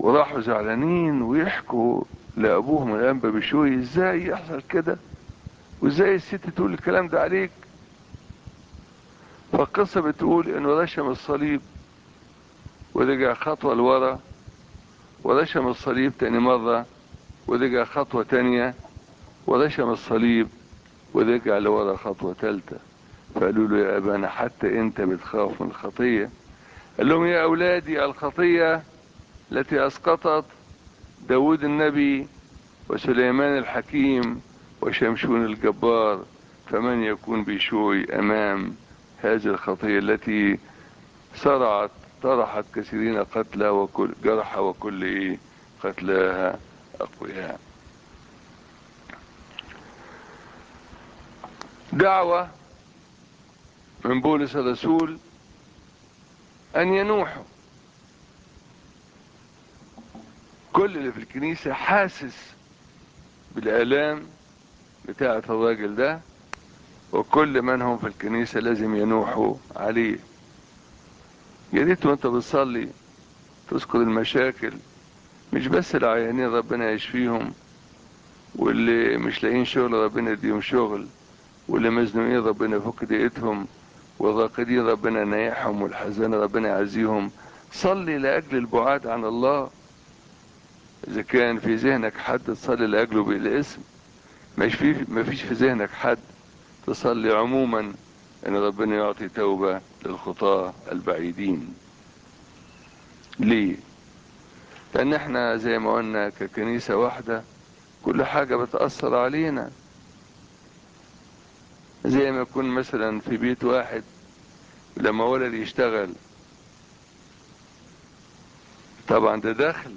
وراحوا زعلانين ويحكوا لأبوهم الأنبا بشوي ازاي يحصل كده وازاي الست تقول الكلام ده عليك فالقصة بتقول انه رشم الصليب ورجع خطوة لورا ورشم الصليب تاني مرة ورجع خطوة تانية ورشم الصليب ورجع لورا خطوة تالتة فقالوا له يا أبانا حتى أنت بتخاف من الخطية قال لهم يا أولادي الخطية التي أسقطت داود النبي وسليمان الحكيم وشمشون الجبار فمن يكون بشوي أمام هذه الخطية التي صرعت طرحت كثيرين قتلى وكل جرحى وكل إيه قتلاها أقوياء دعوة من بولس الرسول أن ينوحوا كل اللي في الكنيسة حاسس بالآلام بتاعة الراجل ده وكل من هم في الكنيسة لازم ينوحوا عليه يا ريت وانت بتصلي تذكر المشاكل مش بس العيانين ربنا يشفيهم واللي مش لاقيين شغل ربنا يديهم شغل واللي مزنوقين ربنا يفك ضيقتهم والراقدين ربنا ينيحهم والحزان ربنا يعزيهم صلي لأجل البعاد عن الله إذا كان في ذهنك حد تصلي لأجله بالاسم مش في ما فيش في ذهنك حد تصلي عموما ان ربنا يعطي توبة للخطاة البعيدين ليه لان احنا زي ما قلنا ككنيسة واحدة كل حاجة بتأثر علينا زي ما يكون مثلا في بيت واحد لما ولد يشتغل طبعا ده دخل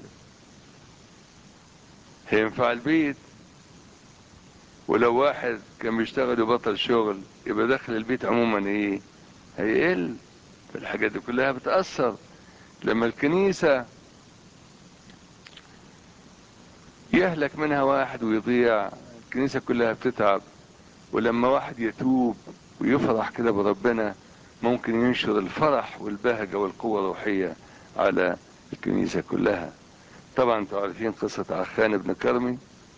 هينفع البيت ولو واحد كان بيشتغل وبطل شغل يبقى دخل البيت عموما ايه هيقل الحاجات دي كلها بتأثر لما الكنيسة يهلك منها واحد ويضيع الكنيسة كلها بتتعب ولما واحد يتوب ويفرح كده بربنا ممكن ينشر الفرح والبهجة والقوة الروحية على الكنيسة كلها طبعا انتوا عارفين قصة عخان بن كرمي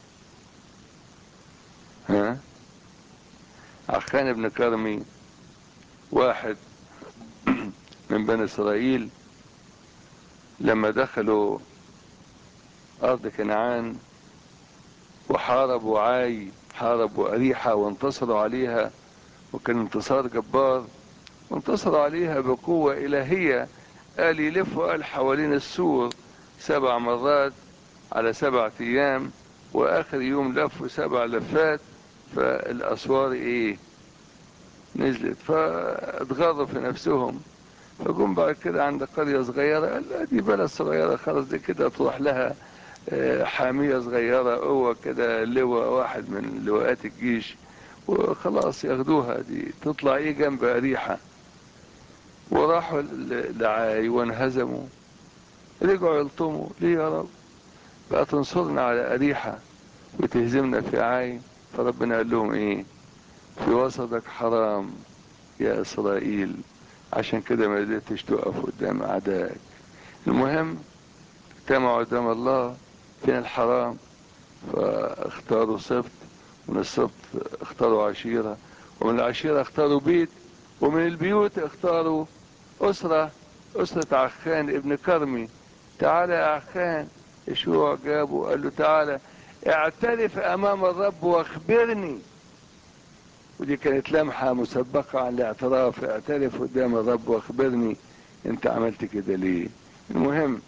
ها عخان بن كرمي واحد من بني اسرائيل لما دخلوا ارض كنعان وحاربوا عاي حاربوا اريحة وانتصروا عليها وكان انتصار جبار وانتصروا عليها بقوة الهية قال يلفوا قال حوالين السور سبع مرات على سبعة ايام واخر يوم لفوا سبع لفات فالاسوار ايه نزلت فاتغروا في نفسهم فجم بعد كده عند قرية صغيرة قال لا دي بلد صغيرة خلاص دي كده تروح لها حامية صغيرة قوة كده لواء واحد من لواءات الجيش وخلاص ياخدوها دي تطلع ايه جنب أريحة وراحوا لعاي وانهزموا رجعوا يلطموا ليه يا رب بقى تنصرنا على أريحة وتهزمنا في عاي فربنا قال لهم ايه في وسطك حرام يا إسرائيل عشان كده ما قدرتش تقف قدام أعدائك المهم اجتمعوا قدام الله فين الحرام فاختاروا سبت ومن السبت اختاروا عشيرة ومن العشيرة اختاروا بيت ومن البيوت اختاروا أسرة أسرة عخان ابن كرمي تعالى يا عخان يشوع جابه قال له تعالى اعترف أمام الرب واخبرني ودي كانت لمحة مسبقة عن الاعتراف اعترف قدام الرب واخبرني انت عملت كده ليه المهم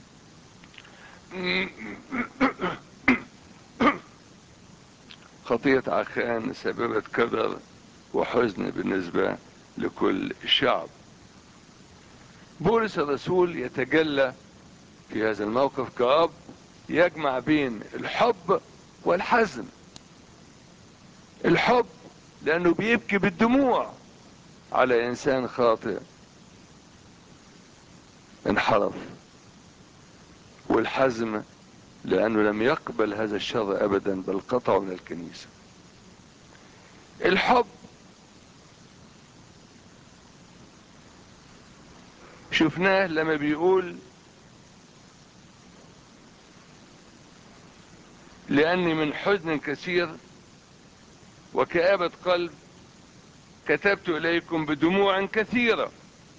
خطية عخان سببت كدر وحزن بالنسبة لكل الشعب بولس الرسول يتجلى في هذا الموقف كأب يجمع بين الحب والحزن الحب لأنه بيبكي بالدموع على إنسان خاطئ انحرف والحزم لأنه لم يقبل هذا الشر أبدا بل قطعه من الكنيسة الحب شفناه لما بيقول لاني من حزن كثير وكآبة قلب كتبت اليكم بدموع كثيرة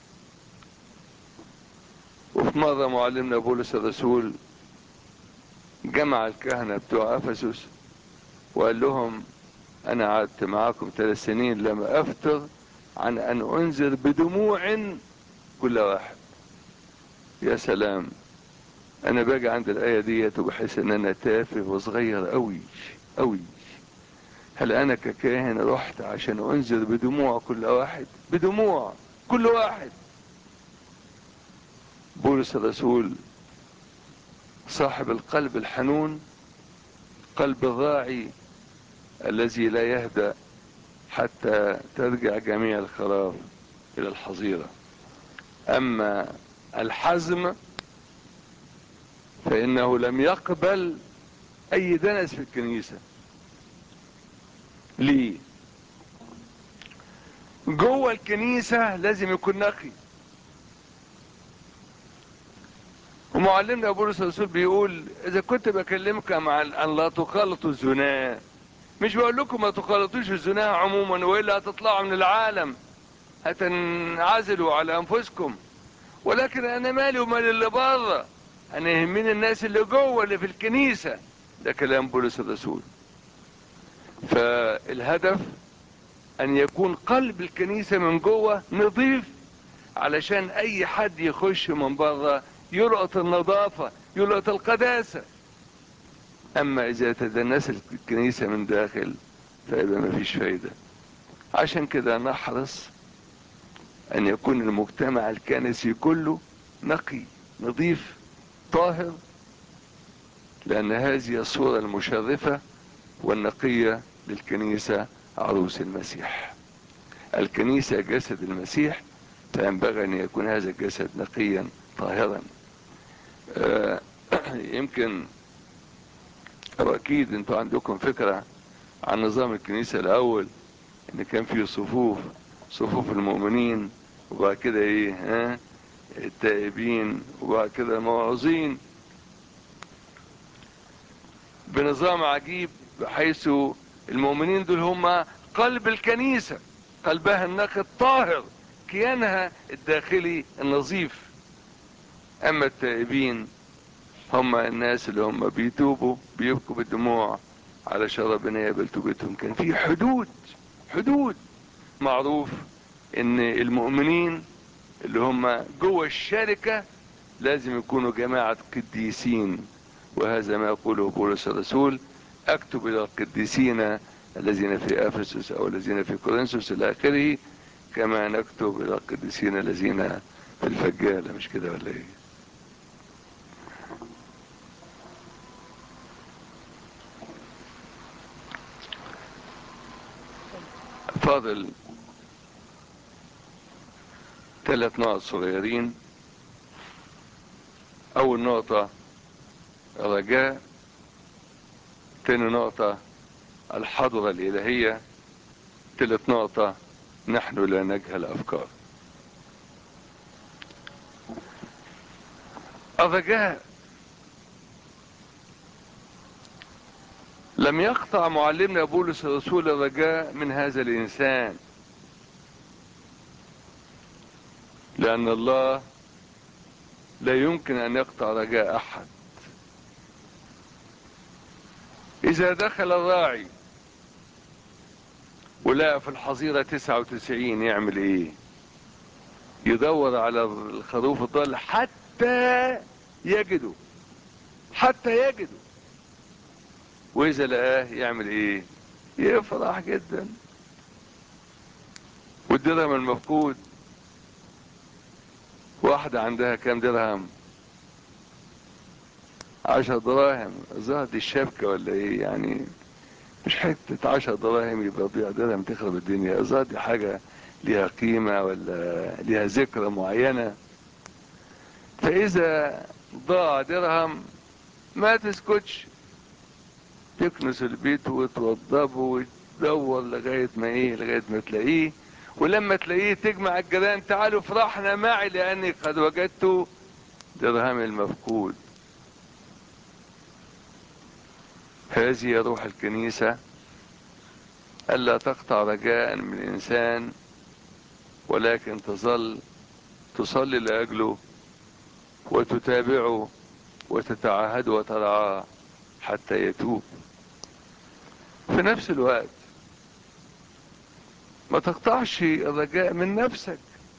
وفي مرة معلمنا بولس الرسول جمع الكهنة بتوع افسس وقال لهم انا قعدت معاكم ثلاث سنين لم افتر عن ان انذر بدموع كل واحد يا سلام انا باجي عند الايه ديت وبحس ان انا تافه وصغير قوي قوي هل انا ككاهن رحت عشان انذر بدموع كل واحد بدموع كل واحد بولس الرسول صاحب القلب الحنون قلب الراعي الذي لا يهدأ حتى ترجع جميع الخراف الى الحظيرة اما الحزم فانه لم يقبل اي دنس في الكنيسة ليه جوه الكنيسة لازم يكون نقي ومعلمنا بولس الرسول بيقول اذا كنت بكلمك مع ان لا تخالطوا الزنا مش بقول لكم ما تخالطوش الزنا عموما والا هتطلعوا من العالم هتنعزلوا على انفسكم ولكن انا مالي ومال اللي بره انا يهمني الناس اللي جوه اللي في الكنيسه ده كلام بولس الرسول فالهدف ان يكون قلب الكنيسه من جوه نظيف علشان اي حد يخش من بره يلقط النظافه يلقط القداسه اما اذا تدنست الكنيسه من داخل فيبقى مفيش فايده عشان كده نحرص ان يكون المجتمع الكنسي كله نقي نظيف طاهر لان هذه الصورة المشرفة والنقية للكنيسة عروس المسيح الكنيسة جسد المسيح فينبغي ان يكون هذا الجسد نقيا طاهرا آه يمكن واكيد انتوا عندكم فكرة عن نظام الكنيسة الاول ان كان فيه صفوف صفوف المؤمنين وبعد كده ايه ها التائبين وبعد كده المواعظين بنظام عجيب بحيث المؤمنين دول هم قلب الكنيسة قلبها النقي الطاهر كيانها الداخلي النظيف اما التائبين هم الناس اللي هم بيتوبوا بيبكوا بالدموع علشان ربنا يقبل توبتهم كان في حدود حدود معروف ان المؤمنين اللي هم جوه الشركة لازم يكونوا جماعة قديسين وهذا ما يقوله بولس الرسول اكتب الى القديسين الذين في افسس او الذين في كورنثوس الى اخره كما نكتب الى القديسين الذين في الفجالة مش كده ولا ايه فاضل ثلاث نقط صغيرين اول نقطة رجاء تاني نقطة الحضرة الالهية تالت نقطة نحن لا نجهل افكار الرجاء لم يقطع معلمنا بولس الرسول الرجاء من هذا الانسان لان الله لا يمكن ان يقطع رجاء احد اذا دخل الراعي ولقى في الحظيرة تسعة وتسعين يعمل ايه يدور على الخروف الضال حتى يجده حتى يجده واذا لقاه يعمل ايه يفرح جدا والدرهم المفقود واحدة عندها كام درهم عشر دراهم ظهر دي الشبكة ولا ايه يعني مش حتة عشر دراهم يبقى ضيع درهم تخرب الدنيا ظهر دي حاجة ليها قيمة ولا ليها ذكرى معينة فاذا ضاع درهم ما تسكتش تكنس البيت وتوضبه وتدور لغاية ما ايه لغاية ما تلاقيه ولما تلاقيه تجمع الجيران تعالوا فرحنا معي لاني قد وجدت درهم المفقود هذه روح الكنيسة ألا تقطع رجاء من الإنسان ولكن تظل تصلي لأجله وتتابعه وتتعهد وترعاه حتى يتوب في نفس الوقت ما تقطعش الرجاء من نفسك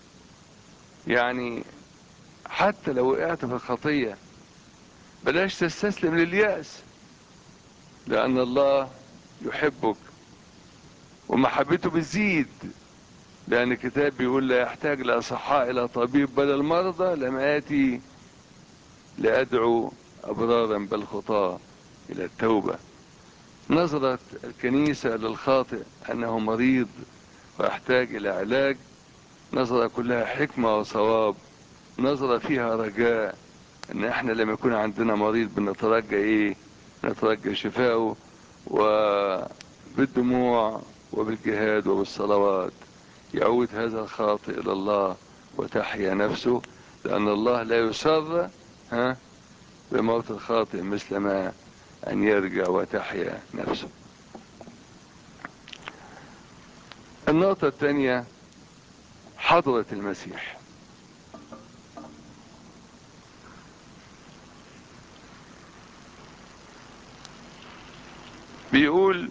يعني حتى لو وقعت في الخطية بلاش تستسلم لليأس لأن الله يحبك ومحبته بتزيد لأن الكتاب بيقول لا يحتاج لأصحاء إلى طبيب بل المرضى لم آتي لأدعو أبرارا بل خطاة إلى التوبة نظرت الكنيسة للخاطئ أنه مريض ويحتاج إلى علاج نظرة كلها حكمة وصواب نظرة فيها رجاء ان احنا لما يكون عندنا مريض بنترجى ايه نترجى شفاءه وبالدموع وبالجهاد وبالصلوات يعود هذا الخاطئ الى الله وتحيا نفسه لان الله لا يسر ها بموت الخاطئ مثل ما ان يرجع وتحيا نفسه النقطة الثانية حضرة المسيح بيقول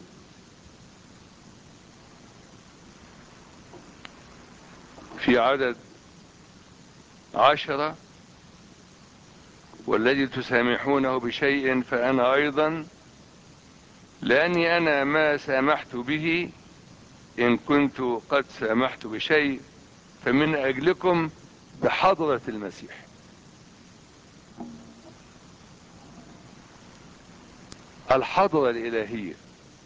في عدد عشرة والذي تسامحونه بشيء فأنا أيضا لأني أنا ما سامحت به إن كنت قد سامحت بشيء فمن أجلكم بحضرة المسيح الحضرة الإلهية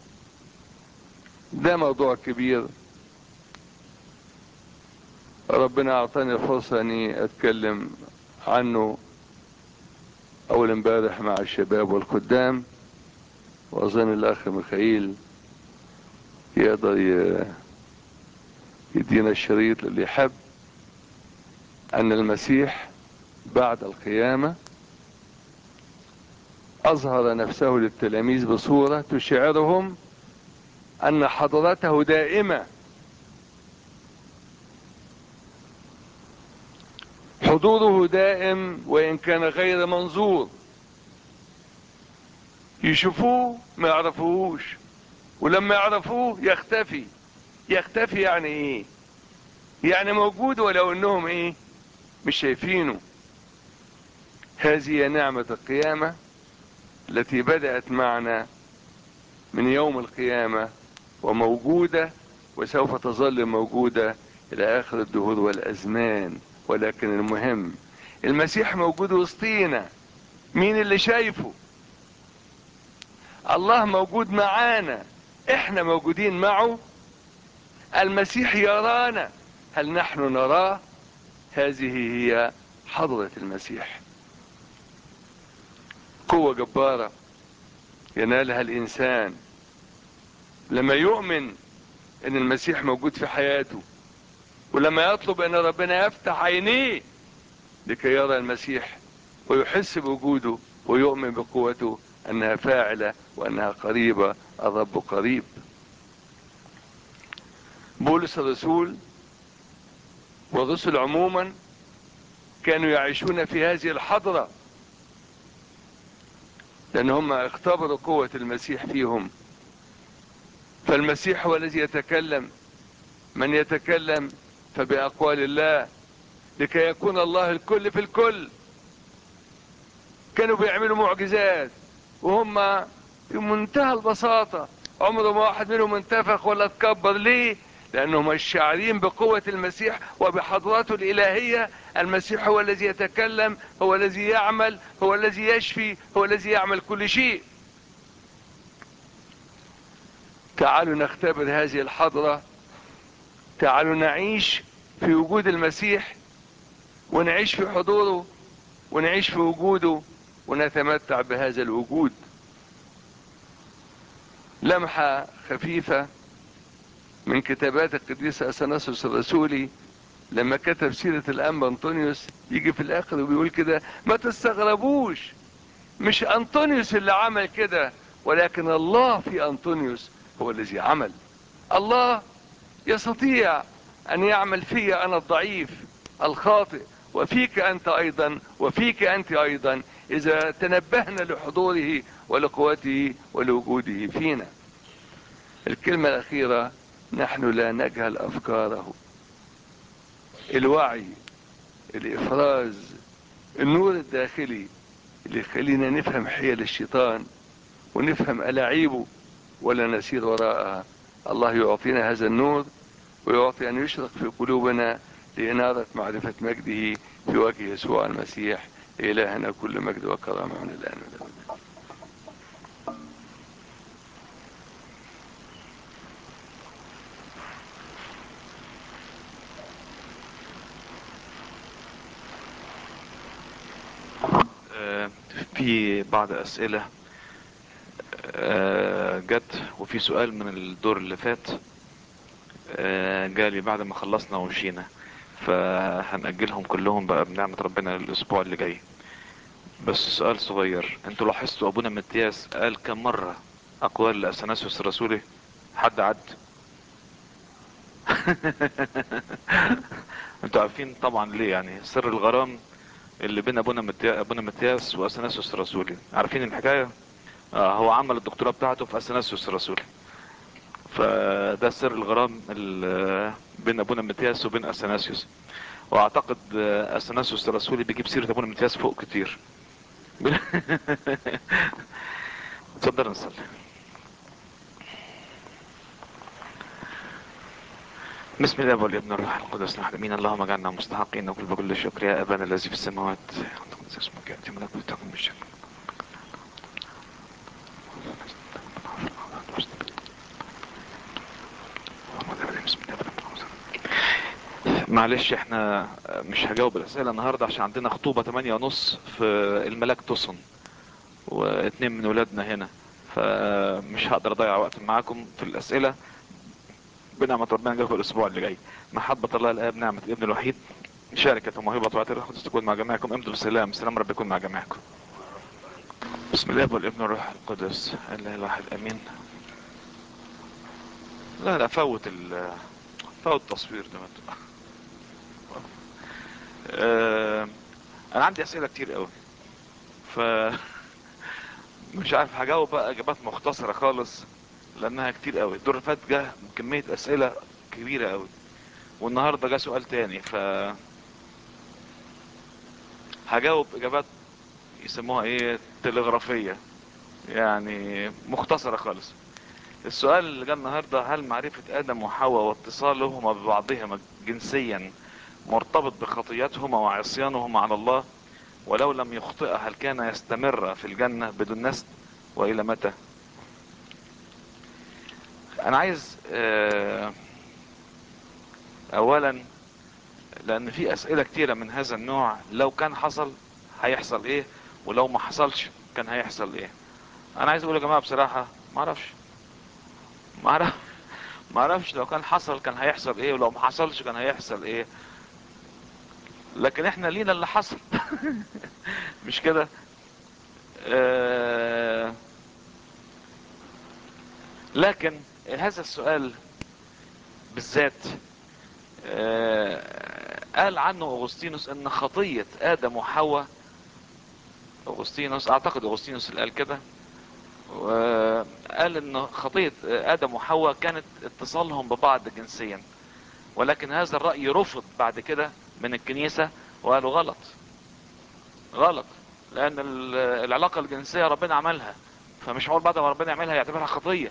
ده موضوع كبير ربنا أعطاني الفرصة أني أتكلم عنه أول امبارح مع الشباب والخدام وأظن الأخ ميخائيل يقدر يدينا الشريط اللي يحب أن المسيح بعد القيامة أظهر نفسه للتلاميذ بصورة تشعرهم أن حضرته دائمة حضوره دائم وإن كان غير منظور يشوفوه ما يعرفوهوش ولما يعرفوه يختفي يختفي يعني ايه يعني موجود ولو انهم ايه مش شايفينه هذه نعمة القيامة التي بدأت معنا من يوم القيامة وموجودة وسوف تظل موجودة إلى آخر الدهور والأزمان ولكن المهم المسيح موجود وسطينا مين اللي شايفه الله موجود معانا احنا موجودين معه المسيح يرانا هل نحن نراه هذه هي حضرة المسيح قوة جبارة ينالها الإنسان لما يؤمن أن المسيح موجود في حياته ولما يطلب أن ربنا يفتح عينيه لكي يرى المسيح ويحس بوجوده ويؤمن بقوته أنها فاعلة وأنها قريبة الرب قريب بولس الرسول والرسل عموما كانوا يعيشون في هذه الحضره لان هم اختبروا قوة المسيح فيهم فالمسيح هو الذي يتكلم من يتكلم فبأقوال الله لكي يكون الله الكل في الكل كانوا بيعملوا معجزات وهم في منتهى البساطة عمره ما واحد منهم انتفخ ولا اتكبر ليه لانهم الشاعرين بقوة المسيح وبحضراته الالهية المسيح هو الذي يتكلم هو الذي يعمل هو الذي يشفي هو الذي يعمل كل شيء تعالوا نختبر هذه الحضرة تعالوا نعيش في وجود المسيح ونعيش في حضوره ونعيش في وجوده ونتمتع بهذا الوجود لمحة خفيفة من كتابات القديس اثناسوس الرسولي لما كتب سيرة الانبا انطونيوس يجي في الاخر وبيقول كده ما تستغربوش مش انطونيوس اللي عمل كده ولكن الله في أنطونيوس هو الذي عمل الله يستطيع أن يعمل في أنا الضعيف الخاطئ وفيك أنت أيضا وفيك أنت أيضا إذا تنبهنا لحضوره ولقوته ولوجوده فينا الكلمة الأخيرة نحن لا نجهل أفكاره الوعي الإفراز النور الداخلي اللي يخلينا نفهم حيل الشيطان ونفهم ألاعيبه ولا نسير وراءها الله يعطينا هذا النور ويعطي أن يشرق في قلوبنا لإنارة معرفة مجده في وجه يسوع المسيح إلهنا كل مجد وكرامة من الآن والأبد آه، في بعض أسئلة آه، جت وفي سؤال من الدور اللي فات آه، جالي بعد ما خلصنا ومشينا فهنأجلهم كلهم بقى بنعمة ربنا الأسبوع اللي جاي بس سؤال صغير انتوا لاحظتوا أبونا متياس قال كم مرة أقوال لأثناسيوس الرسولي حد عد انتوا عارفين طبعا ليه يعني سر الغرام اللي بين ابونا متيا... ابونا متياس واثناسيوس الرسولي عارفين الحكايه آه هو عمل الدكتوراه بتاعته في اثناسيوس الرسولي فده سر الغرام ال- بين ابونا متياس وبين اثناسيوس واعتقد آه، اثناسيوس الرسولي بيجيب سيره ابونا متياس فوق كتير اتفضل نصلي بسم الله والابن والروح القدس نحن امين اللهم اجعلنا مستحقين وكل بكل شكر يا ابانا الذي في السماوات تقدس اسمك ياتي ملكوتك تكن بالشكل معلش احنا مش هجاوب الاسئله النهارده عشان عندنا خطوبه 8 ونص في الملاك تصن واتنين من ولادنا هنا فمش هقدر اضيع وقت معاكم في الاسئله بنعمة ربنا نجاكم الاسبوع اللي جاي محبة الله الاب نعمة الابن الوحيد شاركة وموهبة وعطية الروح القدس تكون مع جميعكم امضوا بالسلام سلام رب يكون مع جميعكم بسم الله والابن والروح القدس الاله الواحد امين لا لا فوت ال فوت التصوير ده ما تبقى. آه، انا عندي اسئله كتير قوي ف مش عارف هجاوب بقى اجابات مختصره خالص لانها كتير قوي الدور اللي فات جه كميه اسئله كبيره قوي والنهارده جه سؤال تاني ف هجاوب اجابات يسموها ايه تلغرافيه يعني مختصره خالص السؤال اللي جه النهارده هل معرفه ادم وحواء واتصالهما ببعضهما جنسيا مرتبط بخطيتهما وعصيانهما على الله ولو لم يخطئ هل كان يستمر في الجنة بدون نسل وإلى متى أنا عايز آه، أولا لأن في أسئلة كتيرة من هذا النوع لو كان حصل هيحصل إيه ولو ما حصلش كان هيحصل إيه أنا عايز أقول يا جماعة بصراحة معرفش معرف معرفش لو كان حصل كان هيحصل إيه ولو ما حصلش كان هيحصل إيه لكن احنا لينا اللي حصل مش كده آه لكن هذا السؤال بالذات آه قال عنه اغسطينوس ان خطية ادم وحواء اغسطينوس اعتقد اغسطينوس اللي قال كده وقال ان خطية ادم وحواء كانت اتصالهم ببعض جنسيا ولكن هذا الرأي رفض بعد كده من الكنيسة وقالوا غلط غلط لان ال- العلاقة الجنسية ربنا عملها فمش معقول بعد ما ربنا يعملها يعتبرها خطية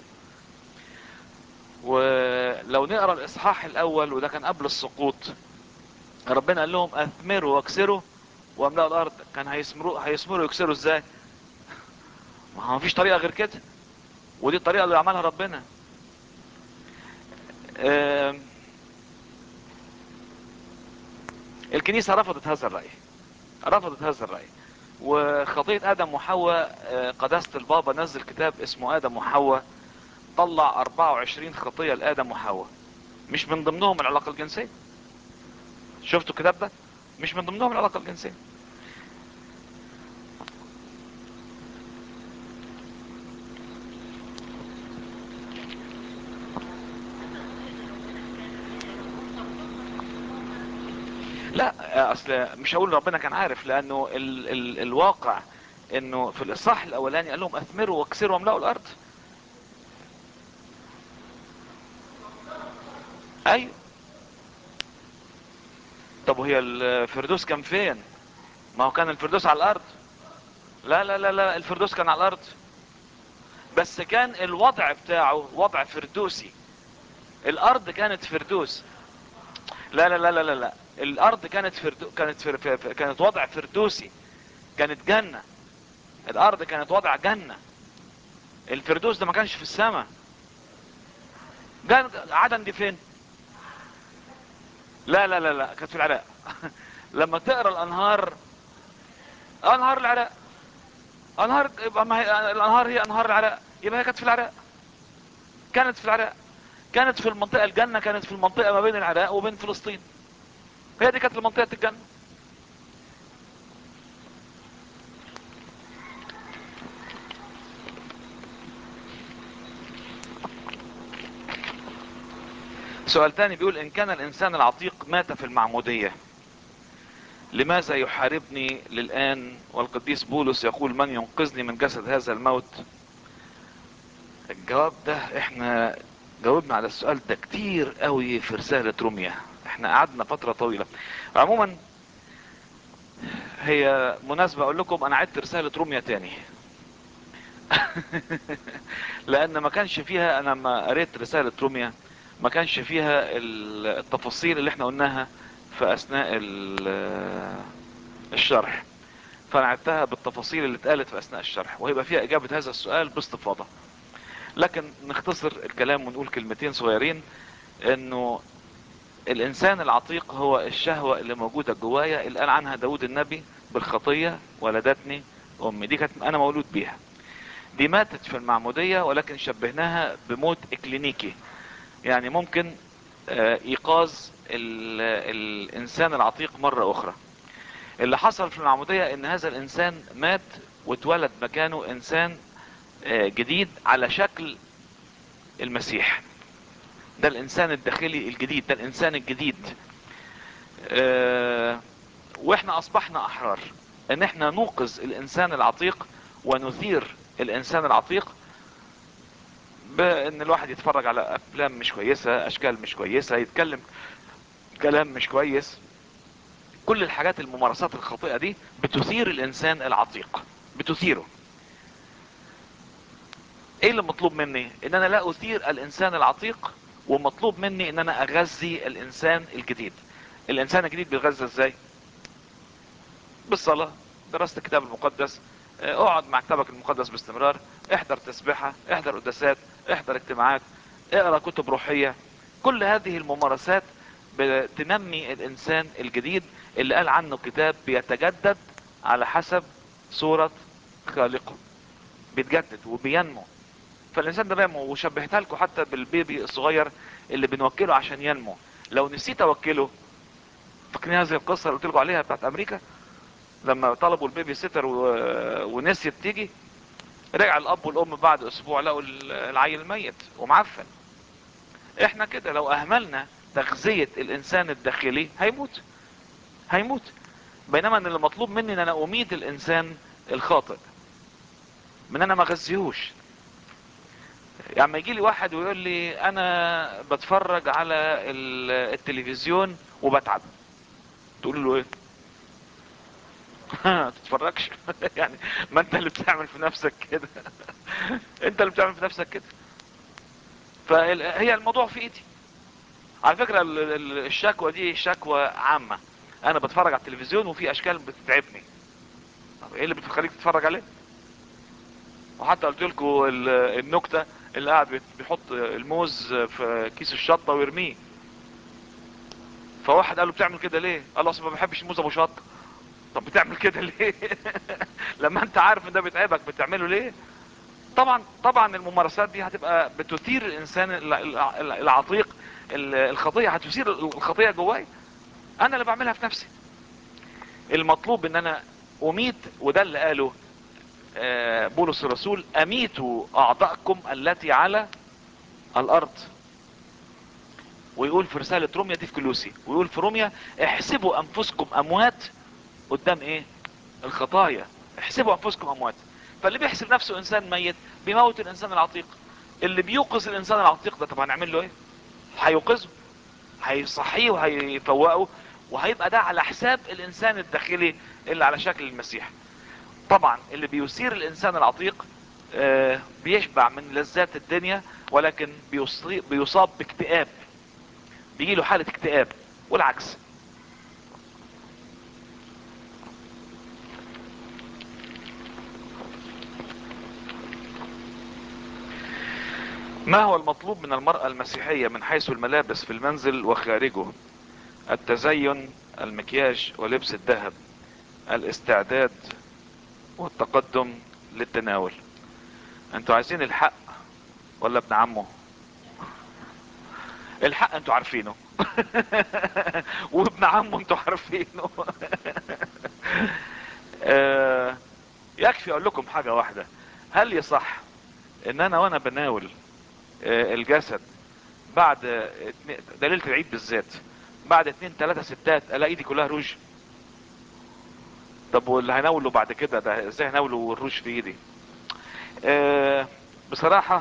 ولو نقرا الاصحاح الاول وده كان قبل السقوط ربنا قال لهم اثمروا واكسروا واملأوا الارض كان هيثمروا هيثمروا يكسروا ازاي ما هو مفيش طريقة غير كده ودي الطريقة اللي عملها ربنا آم، الكنيسة رفضت هذا الرأي رفضت هذا الرأي وخطية آدم وحواء آه، قداسة البابا نزل كتاب اسمه آدم وحواء طلع 24 خطية لآدم وحواء مش من ضمنهم العلاقة الجنسية شفتوا الكتاب ده مش من ضمنهم العلاقة الجنسية لا اصل مش هقول ربنا كان عارف لانه ال ال الواقع انه في الاصحاح الاولاني قال لهم اثمروا واكسروا واملأوا الارض ايوه طب وهي الفردوس كان فين ما هو كان الفردوس على الارض لا لا لا لا الفردوس كان على الارض بس كان الوضع بتاعه وضع فردوسي الارض كانت فردوس لا لا لا لا لا, لا. الارض كانت فردو... كانت فر... فر... فر... كانت وضع فردوسي كانت جنة الارض كانت وضع جنة الفردوس ده ما كانش في السماء جن... عدن دي فين لا لا لا لا كانت في العراق لما تقرا الانهار انهار العراق انهار يبقى ما هي الانهار هي انهار العراق يبقى هي كانت في العراق كانت في العراق كانت في المنطقة الجنة كانت في المنطقة ما بين العراق وبين فلسطين هي دي كانت منطقة الجنة سؤال تاني بيقول ان كان الانسان العتيق مات في المعمودية لماذا يحاربني للآن والقديس بولس يقول من ينقذني من جسد هذا الموت الجواب ده احنا جاوبنا على السؤال ده كتير قوي في رسالة روميا احنا قعدنا فترة طويلة عموما هي مناسبة اقول لكم انا عدت رسالة روميا تاني لان ما كانش فيها انا ما قريت رسالة روميا ما كانش فيها التفاصيل اللي احنا قلناها في اثناء الشرح فانا عدتها بالتفاصيل اللي اتقالت في اثناء الشرح وهيبقى فيها اجابة هذا السؤال باستفاضة لكن نختصر الكلام ونقول كلمتين صغيرين انه الانسان العتيق هو الشهوة اللي موجودة جوايا اللي قال عنها داود النبي بالخطية ولدتني امي دي كانت انا مولود بيها دي ماتت في المعمودية ولكن شبهناها بموت اكلينيكي يعني ممكن ايقاظ الانسان العتيق مرة اخرى اللي حصل في المعمودية ان هذا الانسان مات واتولد مكانه انسان جديد على شكل المسيح ده الانسان الداخلي الجديد ده الانسان الجديد اه واحنا اصبحنا احرار ان احنا نوقظ الانسان العتيق ونثير الانسان العتيق بان الواحد يتفرج على افلام مش كويسة اشكال مش كويسة يتكلم كلام مش كويس كل الحاجات الممارسات الخاطئة دي بتثير الانسان العتيق بتثيره ايه اللي مطلوب مني ان انا لا اثير الانسان العتيق ومطلوب مني ان انا اغذي الانسان الجديد الانسان الجديد بيتغذى ازاي بالصلاة دراسة الكتاب المقدس اقعد مع كتابك المقدس باستمرار احضر تسبيحة احضر قداسات احضر اجتماعات اقرا كتب روحية كل هذه الممارسات بتنمي الانسان الجديد اللي قال عنه كتاب بيتجدد على حسب صورة خالقه بيتجدد وبينمو فالانسان ده بينمو وشبهتها لكم حتى بالبيبي الصغير اللي بنوكله عشان ينمو لو نسيت اوكله فاكرين هذه القصه اللي قلت لكم عليها بتاعت امريكا لما طلبوا البيبي سيتر و... ونسيت تيجي رجع الاب والام بعد اسبوع لقوا العيل ميت ومعفن احنا كده لو اهملنا تغذية الانسان الداخلي هيموت هيموت بينما ان اللي مطلوب مني ان انا اميت الانسان الخاطئ من انا ما اغذيهوش يعني ما يجي لي واحد ويقول لي انا بتفرج على التلفزيون وبتعب تقول له ايه تتفرجش يعني ما انت اللي بتعمل في نفسك كده انت اللي بتعمل في نفسك كده فهي الموضوع في ايدي على فكرة الشكوى دي شكوى عامة انا بتفرج على التلفزيون وفي اشكال بتتعبني طب ايه اللي بتخليك تتفرج عليه وحتى قلت لكم النكتة اللي قاعد بيحط الموز في كيس الشطة ويرميه فواحد قال له بتعمل كده ليه قال له اصل ما بحبش الموز ابو شطة طب بتعمل كده ليه لما انت عارف ان ده بيتعبك بتعمله ليه طبعا طبعا الممارسات دي هتبقى بتثير الانسان العتيق الخطية هتثير الخطية جواي انا اللي بعملها في نفسي المطلوب ان انا اميت وده اللي قاله بولس الرسول اميتوا اعضاءكم التي على الارض ويقول في رسالة روميا دي في كلوسي ويقول في روميا احسبوا انفسكم اموات قدام ايه الخطايا احسبوا انفسكم اموات فاللي بيحسب نفسه انسان ميت بيموت الانسان العتيق اللي بيوقظ الانسان العتيق ده طب هنعمل له ايه هيوقظه هيصحيه وهيفوقه وهيبقى ده على حساب الانسان الداخلي اللي على شكل المسيح طبعا اللي بيثير الانسان العتيق آه، بيشبع من لذات الدنيا ولكن بيصي- بيصاب باكتئاب بيجي له حالة اكتئاب والعكس ما هو المطلوب من المرأة المسيحية من حيث الملابس في المنزل وخارجه التزين المكياج ولبس الذهب الاستعداد والتقدم للتناول انتوا عايزين الحق ولا ابن عمه الحق انتوا عارفينه وابن عمه انتوا عارفينه آه، يكفي اقول لكم حاجة واحدة هل يصح ان انا وانا بناول آه، الجسد بعد آه، اتنين- ده ليلة العيد بالذات بعد اتنين تلاتة ستات الاقي ايدي كلها روج طب واللي هناوله بعد كده ده ازاي هناوله والروج في ايدي آه، بصراحة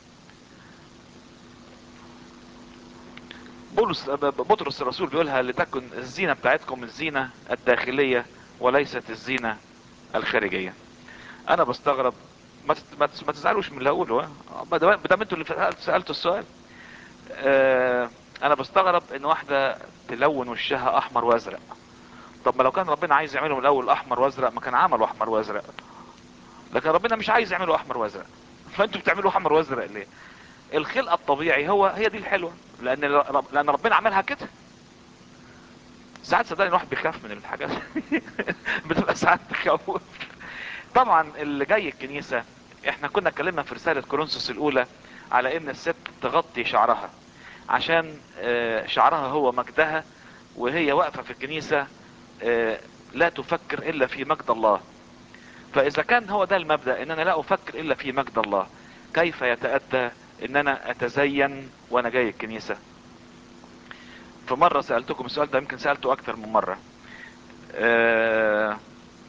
بولس بطرس الرسول بيقولها لتكن الزينة بتاعتكم الزينة الداخلية وليست الزينة الخارجية انا بستغرب ما تت- ما تت- ما تزعلوش من اللي هقوله ها. ما دام ما دام انتوا اللي سألت- سالتوا السؤال آه، انا بستغرب ان واحده تلون وشها احمر وازرق طب ما لو كان ربنا عايز يعمله من الاول احمر وازرق ما كان عمله احمر وازرق لكن ربنا مش عايز يعمله احمر وازرق فانتوا بتعملوا احمر وازرق ليه الخلقه الطبيعي هو هي دي الحلوه لان رب- لان ربنا عملها كده ساعات صدقني الواحد بيخاف من الحاجات بتبقى ساعات تخوف طبعا اللي جاي الكنيسة احنا كنا اتكلمنا في رسالة كورنثوس الاولى على ان الست تغطي شعرها عشان آه، شعرها هو مجدها وهي واقفة في الكنيسة آه، لا تفكر الا في مجد الله فاذا كان هو ده المبدأ ان انا لا افكر الا في مجد الله كيف يتأتى ان انا اتزين وانا جاي الكنيسة في مرة سألتكم السؤال ده يمكن سألته اكتر من مرة آه،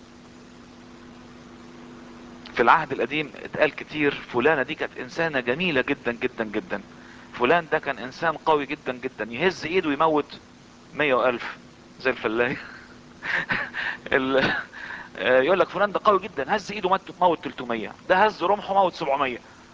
في العهد القديم اتقال كتير فلانة دي كانت انسانة جميلة جدا جدا جدا فلان ده كان انسان قوي جدا جدا يهز ايده يموت مية والف زي الفلاح ال... آه، يقول لك فلان ده قوي جدا هز ايده مت- موت 300 ده هز رمحه موت 700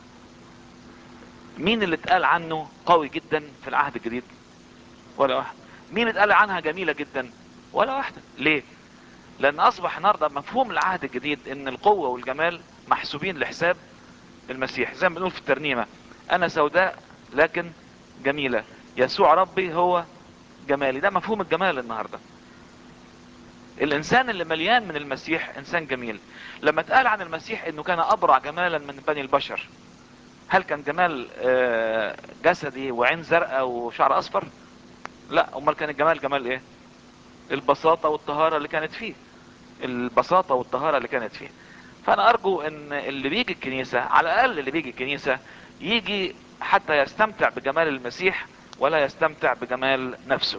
مين اللي اتقال عنه قوي جدا في العهد الجديد ولا واحد مين اتقال عنها جميلة جدا ولا واحدة ليه لان اصبح النهارده مفهوم العهد الجديد ان القوة والجمال محسوبين لحساب المسيح زي ما بنقول في الترنيمة انا سوداء لكن جميلة يسوع ربي هو جمالي ده مفهوم الجمال النهاردة الانسان اللي مليان من المسيح انسان جميل لما اتقال عن المسيح انه كان ابرع جمالا من بني البشر هل كان جمال آه، جسدي وعين زرقاء وشعر اصفر لا امال كان الجمال جمال ايه البساطة والطهارة اللي كانت فيه البساطة والطهارة اللي كانت فيه فانا ارجو ان اللي بيجي الكنيسة على الاقل اللي بيجي الكنيسة يجي حتى يستمتع بجمال المسيح ولا يستمتع بجمال نفسه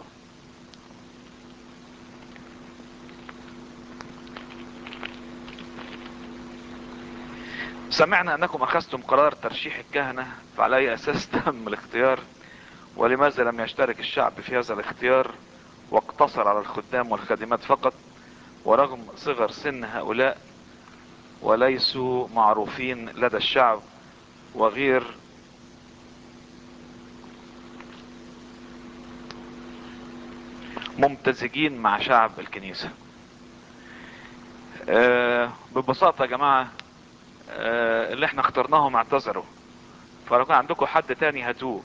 سمعنا انكم اخذتم قرار ترشيح الكهنة فعلى اي اساس تم الاختيار ولماذا لم يشترك الشعب في هذا الاختيار واقتصر على الخدام والخادمات فقط ورغم صغر سن هؤلاء وليسوا معروفين لدى الشعب وغير ممتزجين مع شعب الكنيسة آه ببساطة يا جماعة آه اللي احنا اخترناهم اعتذروا فلو كان عندكم حد تاني هاتوه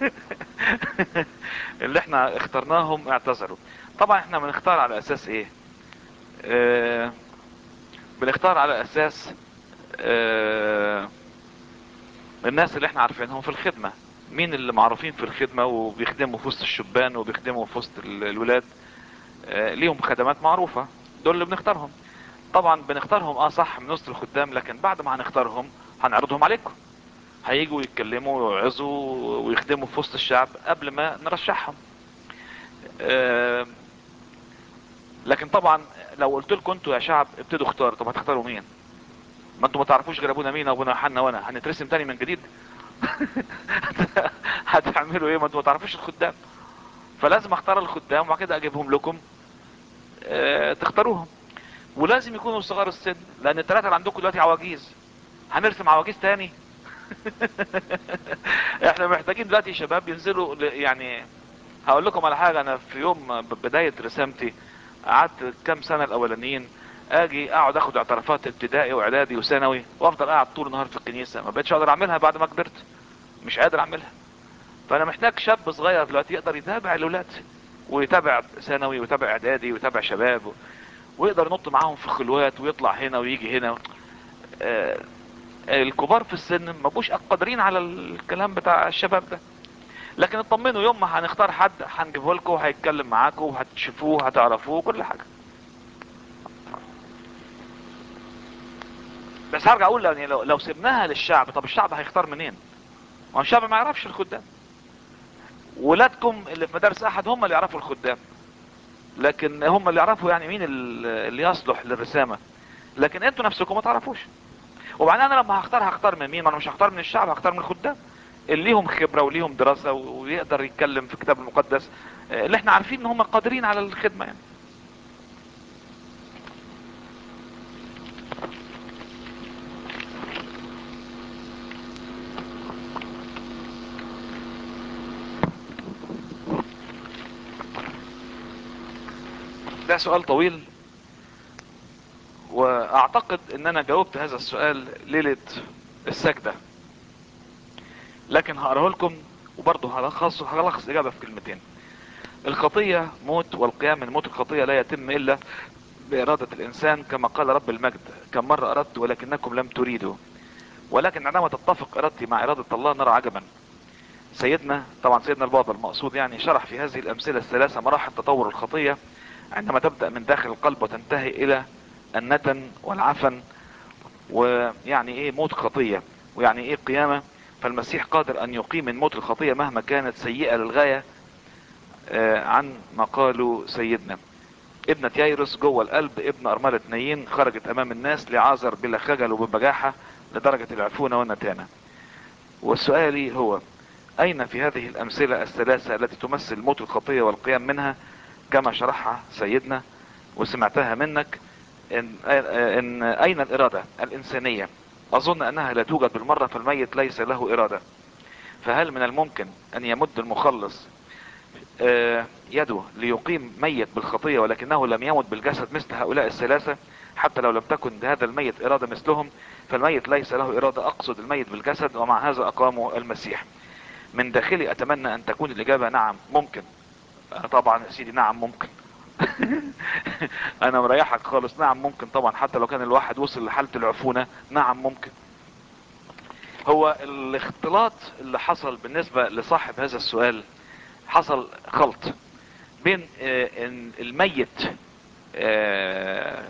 اللي احنا اخترناهم اعتذروا طبعا احنا بنختار على اساس ايه اه بنختار على اساس اه الناس اللي احنا عارفينهم في الخدمة مين اللي معروفين في الخدمة وبيخدموا في وسط الشبان وبيخدموا في وسط ال- الولاد اه ليهم خدمات معروفة دول اللي بنختارهم طبعا بنختارهم اه صح من وسط الخدام لكن بعد ما هنختارهم هنعرضهم عليكم هيجوا يتكلموا ويوعظوا ويخدموا في وسط الشعب قبل ما نرشحهم آه، لكن طبعا لو قلت لكم انتوا يا شعب ابتدوا اختاروا طب هتختاروا مين ما انتوا ما تعرفوش غير ابونا مين ابونا حنا وانا هنترسم تاني من جديد هتعملوا ايه ما انتوا ما تعرفوش الخدام فلازم اختار الخدام وبعد كده اجيبهم لكم اه تختاروهم ولازم يكونوا صغار السن لان الثلاثه اللي عندكم دلوقتي عواجيز هنرسم عواجيز تاني احنا محتاجين دلوقتي شباب ينزلوا ل- يعني هقول لكم على حاجه انا في يوم ب- بدايه رسامتي قعدت كام سنه الاولانيين اجي اقعد اخد اعترافات ابتدائي واعدادي وثانوي وافضل قاعد طول النهار في الكنيسه ما بقتش اقدر اعملها بعد ما كبرت مش قادر اعملها فانا محتاج شاب صغير دلوقتي يقدر يتابع الاولاد ويتابع ثانوي ويتابع اعدادي ويتابع شباب و... ويقدر ينط معاهم في خلوات ويطلع هنا ويجي هنا آه الكبار في السن ما بقوش قادرين على الكلام بتاع الشباب ده لكن اطمنوا يوم ما هنختار حد هنجيبه لكم وهيتكلم معاكم وهتشوفوه هتعرفوه كل حاجه بس هرجع اقول يعني لو لو سيبناها للشعب طب الشعب هيختار منين؟ ما هو الشعب ما يعرفش الخدام ولادكم اللي في مدارس احد هم اللي يعرفوا الخدام لكن هم اللي يعرفوا يعني مين ال- اللي يصلح للرسامه لكن انتوا نفسكم ما تعرفوش وبعدين انا لما هختار هختار من مين ما انا مش هختار من الشعب هختار من الخدام اللي ليهم خبره وليهم دراسه و- ويقدر يتكلم في الكتاب المقدس آه، اللي احنا عارفين ان هم قادرين على الخدمه يعني ده سؤال طويل واعتقد ان انا جاوبت هذا السؤال ليلة السجدة لكن هقراه لكم وبرضه هلخص هلخص اجابة في كلمتين الخطية موت والقيام من موت الخطية لا يتم الا بارادة الانسان كما قال رب المجد كم مرة اردت ولكنكم لم تريدوا ولكن عندما تتفق ارادتي مع ارادة الله نرى عجبا سيدنا طبعا سيدنا البابا المقصود يعني شرح في هذه الامثلة الثلاثة مراحل تطور الخطية عندما تبدأ من داخل القلب وتنتهي الى النتن والعفن ويعني ايه موت خطية ويعني ايه قيامة فالمسيح قادر ان يقيم من موت الخطية مهما كانت سيئة للغاية آه، عن ما قالوا سيدنا ابنة يايروس جوه القلب ابن أرملة نايين خرجت أمام الناس لعازر بلا خجل وببجاحة لدرجة العفونة والنتانة والسؤال هو أين في هذه الأمثلة الثلاثة التي تمثل موت الخطية والقيام منها كما شرحها سيدنا وسمعتها منك إن, إن أين الإرادة الإنسانية أظن أنها لا توجد بالمرة فالميت ليس له إرادة فهل من الممكن أن يمد المخلص آه، يده ليقيم ميت بالخطية ولكنه لم يمت بالجسد مثل هؤلاء الثلاثة حتى لو لم تكن لهذا الميت إرادة مثلهم فالميت ليس له إرادة أقصد الميت بالجسد ومع هذا أقامه المسيح من داخلي أتمنى أن تكون الإجابة نعم ممكن أنا طبعا يا سيدي نعم ممكن أنا مريحك خالص نعم ممكن طبعا حتى لو كان الواحد وصل لحالة العفونة نعم ممكن هو الاختلاط اللي حصل بالنسبة لصاحب هذا السؤال حصل خلط بين آه، إن الميت آه،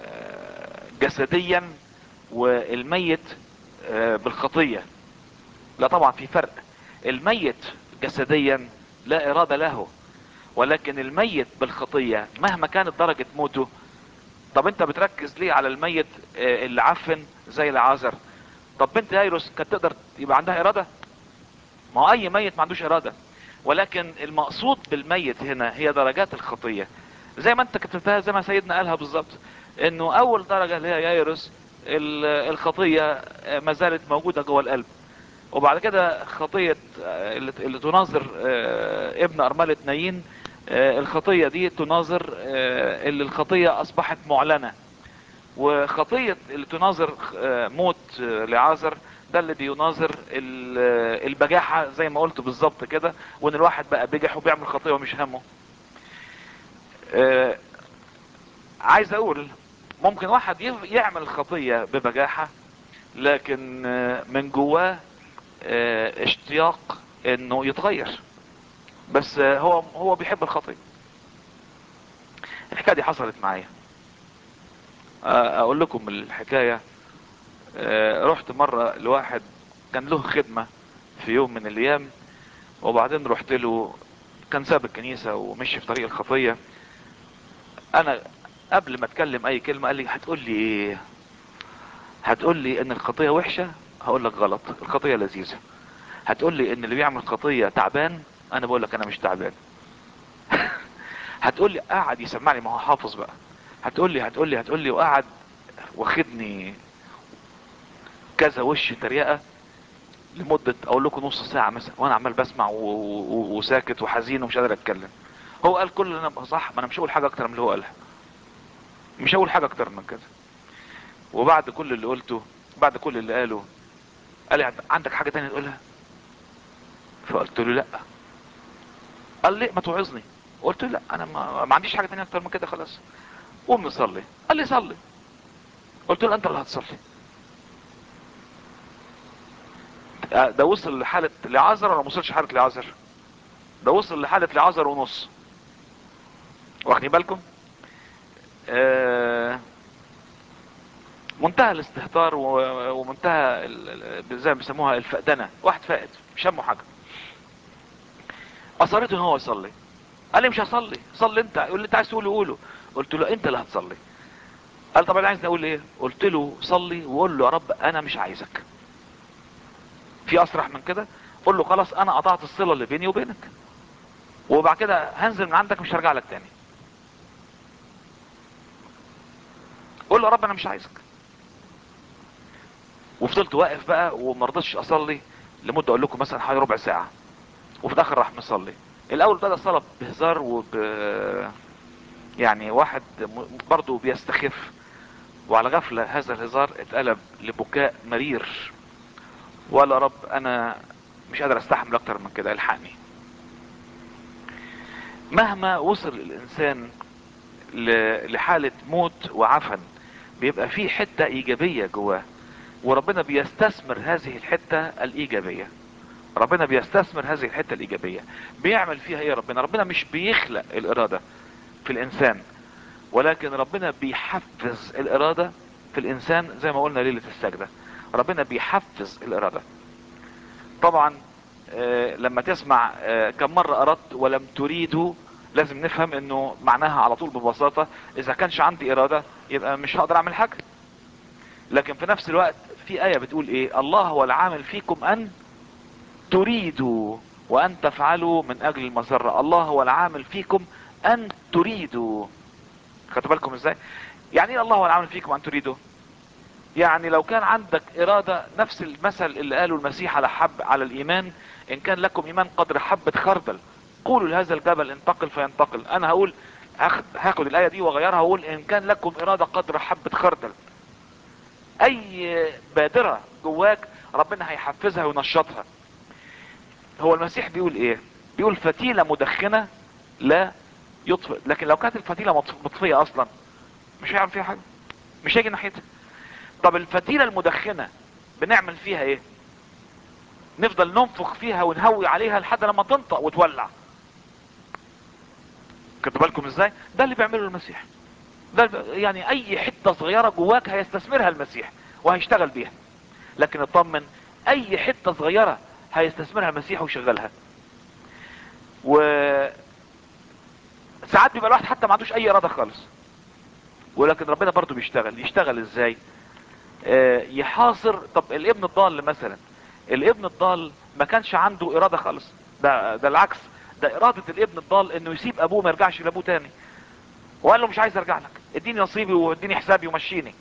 جسديا والميت آه، بالخطية لا طبعا في فرق الميت جسديا لا إرادة له ولكن الميت بالخطية مهما كانت درجة موته طب انت بتركز ليه على الميت آه، اللي عفن زي العازر طب بنت يايروس كانت تقدر يبقى عندها إرادة ما هو اي ميت ما عندوش اراده ولكن المقصود بالميت هنا هي درجات الخطيه زي ما انت كتبتها زي ما سيدنا قالها بالظبط انه اول درجه اللي هي يايروس ال- الخطيه ما زالت موجوده جوه القلب وبعد كده خطيه آه، اللي اللي تناظر آه، ابن ارمله نايين آه، الخطيه دي تناظر آه، اللي الخطيه اصبحت معلنه وخطية اللي تناظر آه، موت آه، لعازر ده اللي بيناظر ال- آه، البجاحة زي ما قلت بالظبط كده وان الواحد بقى بجح وبيعمل خطية ومش همه آه، عايز اقول ممكن واحد يف- يعمل خطية ببجاحة لكن آه، من جواه آه، اشتياق انه يتغير بس آه، هو هو بيحب الخطية الحكاية دي حصلت معايا آه، اقول لكم الحكاية آه، رحت مرة لواحد كان له خدمة في يوم من الايام وبعدين رحت له كان ساب الكنيسة ومشي في طريق الخطية انا قبل ما اتكلم اي كلمة قال لي هتقول لي ايه هتقول لي ان الخطية وحشة هقول لك غلط الخطية لذيذة هتقول لي ان اللي بيعمل خطية تعبان انا بقول لك انا مش تعبان هتقول لي قاعد يسمعني ما هو حافظ بقى هتقول لي هتقول لي هتقول لي وقعد واخدني كذا وش تريقة لمدة اقول لكم نص ساعة مثلا وانا عمال بسمع و... و... وساكت وحزين ومش قادر اتكلم هو قال كل اللي انا بقى صح ما انا مش هقول حاجة اكتر من اللي هو قالها مش هقول حاجة اكتر من كده وبعد كل اللي قلته بعد كل اللي قاله قال لي عندك حاجة تانية تقولها فقلت له لا قال لي ما توعظني قلت له لا انا ما, ما عنديش حاجة تانية اكتر من كده خلاص قوم نصلي قال لي صلي قلت له انت اللي هتصلي ده وصل لحالة لعازر ولا ما وصلش حالة لعازر ده وصل لحالة لعازر ونص واخدين بالكم آه منتهى الاستهتار ومنتهى زي ما بيسموها الفقدنة واحد فائد مش همه حاجة اصريته ان هو يصلي قال لي مش هصلي صلي انت يقول لي انت عايز تقوله قوله قلت له انت اللي هتصلي قال طب انا عايز اقول ايه قلت له صلي وقول له يا رب انا مش عايزك في اسرح من كده قول له خلاص انا قطعت الصله اللي بيني وبينك وبعد كده هنزل من عندك مش هرجع لك تاني قول له يا رب انا مش عايزك وفضلت واقف بقى وما رضيتش اصلي لمده اقول لكم مثلا حوالي ربع ساعه وفي الاخر راح مصلي الاول بدا الصلاه بهزار وب يعني واحد برضه بيستخف وعلى غفله هذا الهزار اتقلب لبكاء مرير ولا رب انا مش قادر استحمل اكتر من كده الحقني مهما وصل الانسان لحالة موت وعفن بيبقى فيه حتة ايجابية جواه وربنا بيستثمر هذه الحتة الايجابية ربنا بيستثمر هذه الحتة الايجابية بيعمل فيها ايه ربنا ربنا مش بيخلق الارادة في الانسان ولكن ربنا بيحفز الارادة في الانسان زي ما قلنا ليلة السجدة ربنا بيحفز الارادة طبعا آه لما تسمع آه كم مرة اردت ولم تريدوا لازم نفهم انه معناها على طول ببساطة اذا كانش عندي ارادة يبقى مش هقدر اعمل حاجة لكن في نفس الوقت في اية بتقول ايه الله هو العامل فيكم ان تريدوا وان تفعلوا من اجل المسرة الله هو العامل فيكم ان تريدوا خدتوا بالكم ازاي يعني ايه الله هو العامل فيكم ان تريدوا يعني لو كان عندك ارادة نفس المثل اللي قاله المسيح على حب على الايمان ان كان لكم ايمان قدر حبة خردل قولوا لهذا الجبل انتقل فينتقل انا هقول هاخد, هاخد الاية دي واغيرها واقول ان كان لكم ارادة قدر حبة خردل اي بادرة جواك ربنا هيحفزها وينشطها هو المسيح بيقول ايه بيقول فتيلة مدخنة لا يطفئ لكن لو كانت الفتيلة مطفية اصلا مش هيعمل فيها حاجة مش هيجي ناحيتها طب الفتيلة المدخنة بنعمل فيها ايه نفضل ننفخ فيها ونهوي عليها لحد لما تنطق وتولع خدوا بالكم ازاي ده اللي بيعمله المسيح ده يعني اي حتة صغيرة جواك هيستثمرها المسيح وهيشتغل بيها لكن اطمن اي حتة صغيرة هيستثمرها المسيح ويشغلها و ساعات بيبقى الواحد حتى ما عندوش اي ارادة خالص ولكن ربنا برضو بيشتغل يشتغل ازاي آه يحاصر طب الابن الضال مثلا الابن الضال ما كانش عنده ارادة خالص ده ده العكس ده ارادة الابن الضال انه يسيب ابوه ما يرجعش لابوه تاني وقال له مش عايز ارجع لك اديني نصيبي واديني حسابي ومشيني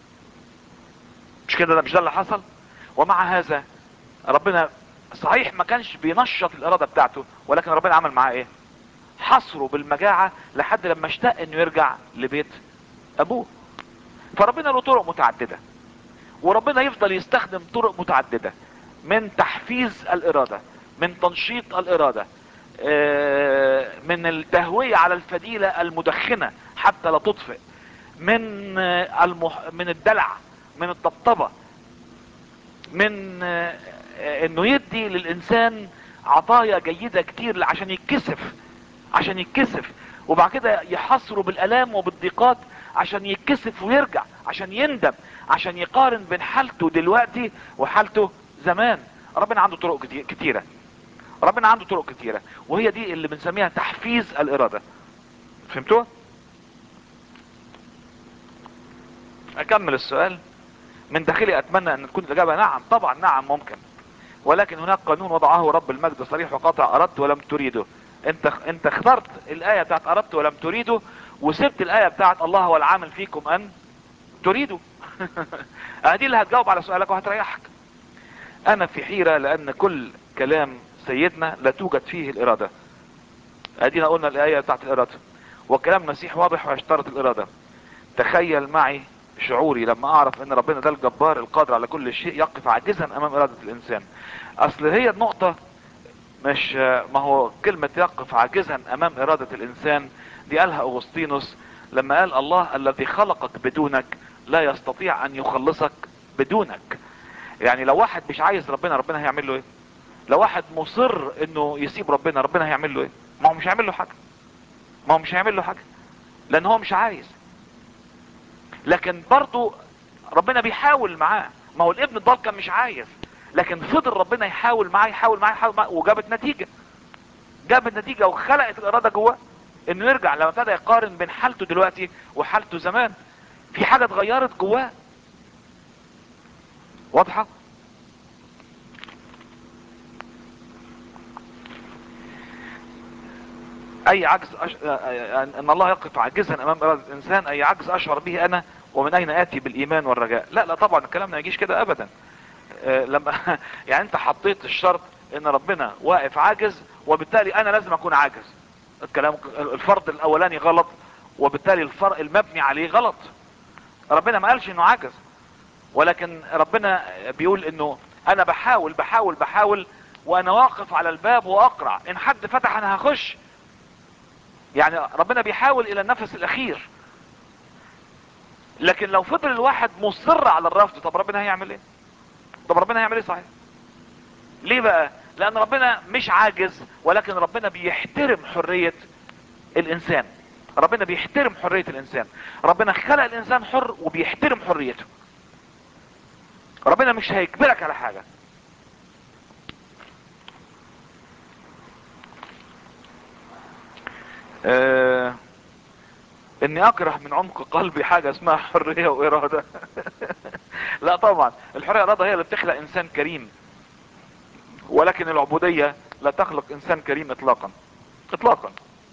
مش كده ده مش ده اللي حصل ومع هذا ربنا صحيح ما كانش بينشط الاراده بتاعته ولكن ربنا عمل معاه ايه حصره بالمجاعة لحد لما اشتاق انه يرجع لبيت ابوه فربنا له طرق متعددة وربنا يفضل يستخدم طرق متعددة من تحفيز الارادة من تنشيط الارادة من التهوية على الفديلة المدخنة حتى لا تطفئ من المح... من الدلع من الطبطبة من انه يدي للانسان عطايا جيدة كتير عشان يتكسف عشان يتكسف وبعد كده يحصره بالالام وبالضيقات عشان يتكسف ويرجع عشان يندم عشان يقارن بين حالته دلوقتي وحالته زمان ربنا عنده طرق كتي- كتيرة ربنا عنده طرق كتيرة وهي دي اللي بنسميها تحفيز الارادة فهمتوا اكمل السؤال من داخلي اتمنى ان تكون الاجابة نعم طبعا نعم ممكن ولكن هناك قانون وضعه رب المجد صريح وقاطع اردت ولم تريده انت انت اخترت الايه بتاعت اردت ولم تريده وسبت الايه بتاعت الله هو العامل فيكم ان تريدوا دي اللي هتجاوب على سؤالك وهتريحك انا في حيرة لان كل كلام سيدنا لا توجد فيه الاراده ادينا قلنا الايه بتاعت الاراده وكلام المسيح واضح ويشترط الاراده تخيل معي شعوري لما اعرف ان ربنا ده الجبار القادر على كل شيء يقف عاجزا امام ارادة الانسان اصل هي النقطة مش ما هو كلمة يقف عاجزا امام ارادة الانسان دي قالها اغسطينوس لما قال الله الذي خلقك بدونك لا يستطيع ان يخلصك بدونك يعني لو واحد مش عايز ربنا ربنا هيعمل له ايه لو واحد مصر انه يسيب ربنا ربنا هيعمل له ايه ما هو مش هيعمل له حاجة ما هو مش هيعمل له حاجة لان هو مش عايز لكن برضو ربنا بيحاول معاه ما هو الابن الضال كان مش عايز لكن فضل ربنا يحاول معاه يحاول معاه يحاول معاه وجابت نتيجة جابت نتيجة وخلقت الارادة جواه انه يرجع لما ابتدى يقارن بين حالته دلوقتي وحالته زمان في حاجة اتغيرت جواه واضحة اي عجز أش... ان الله يقف عاجزا امام ارادة الانسان اي عجز اشعر به انا ومن اين اتي بالايمان والرجاء لا لا طبعا الكلام ما يجيش كده ابدا آه، لما يعني انت حطيت الشرط ان ربنا واقف عاجز وبالتالي انا لازم اكون عاجز الكلام الفرض الاولاني غلط وبالتالي الفرق المبني عليه غلط ربنا ما قالش انه عاجز ولكن ربنا بيقول انه انا بحاول بحاول بحاول وانا واقف على الباب واقرع ان حد فتح انا هخش يعني ربنا بيحاول الى النفس الاخير لكن لو فضل الواحد مصر على الرفض طب ربنا هيعمل ايه طب ربنا هيعمل ايه صحيح ليه بقى لان ربنا مش عاجز ولكن ربنا بيحترم حرية الانسان ربنا بيحترم حرية الانسان ربنا خلق الانسان حر وبيحترم حريته ربنا مش هيجبرك على حاجة آه اني اكره من عمق قلبي حاجة اسمها حرية وارادة لا طبعا الحرية والارادة هي اللي بتخلق انسان كريم ولكن العبودية لا تخلق انسان كريم اطلاقا اطلاقا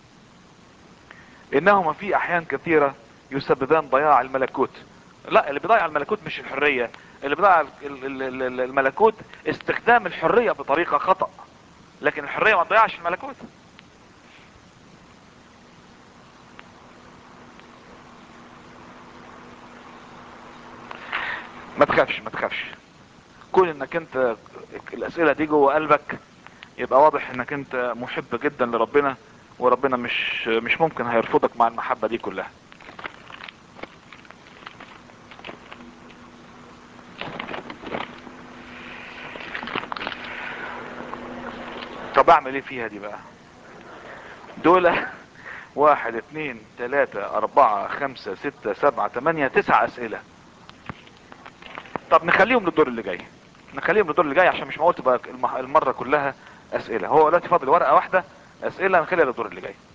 انهما في احيان كثيرة يسببان ضياع الملكوت لا اللي بيضيع الملكوت مش الحرية اللي بيضيع ال- ال- ال- الملكوت استخدام الحرية بطريقة خطأ لكن الحرية ما تضيعش الملكوت ما تخافش ما تخافش كون انك انت الاسئلة دي جوه قلبك يبقى واضح انك انت محب جدا لربنا وربنا مش مش ممكن هيرفضك مع المحبة دي كلها طب اعمل ايه فيها دي بقى دول واحد اتنين تلاتة اربعة خمسة ستة سبعة تمانية تسع اسئلة طب نخليهم للدور اللي جاي نخليهم للدور اللي جاي عشان مش معقول تبقى المح- المرة كلها اسئلة هو دلوقتي فاضل ورقة واحدة اسئلة نخليها للدور اللي جاي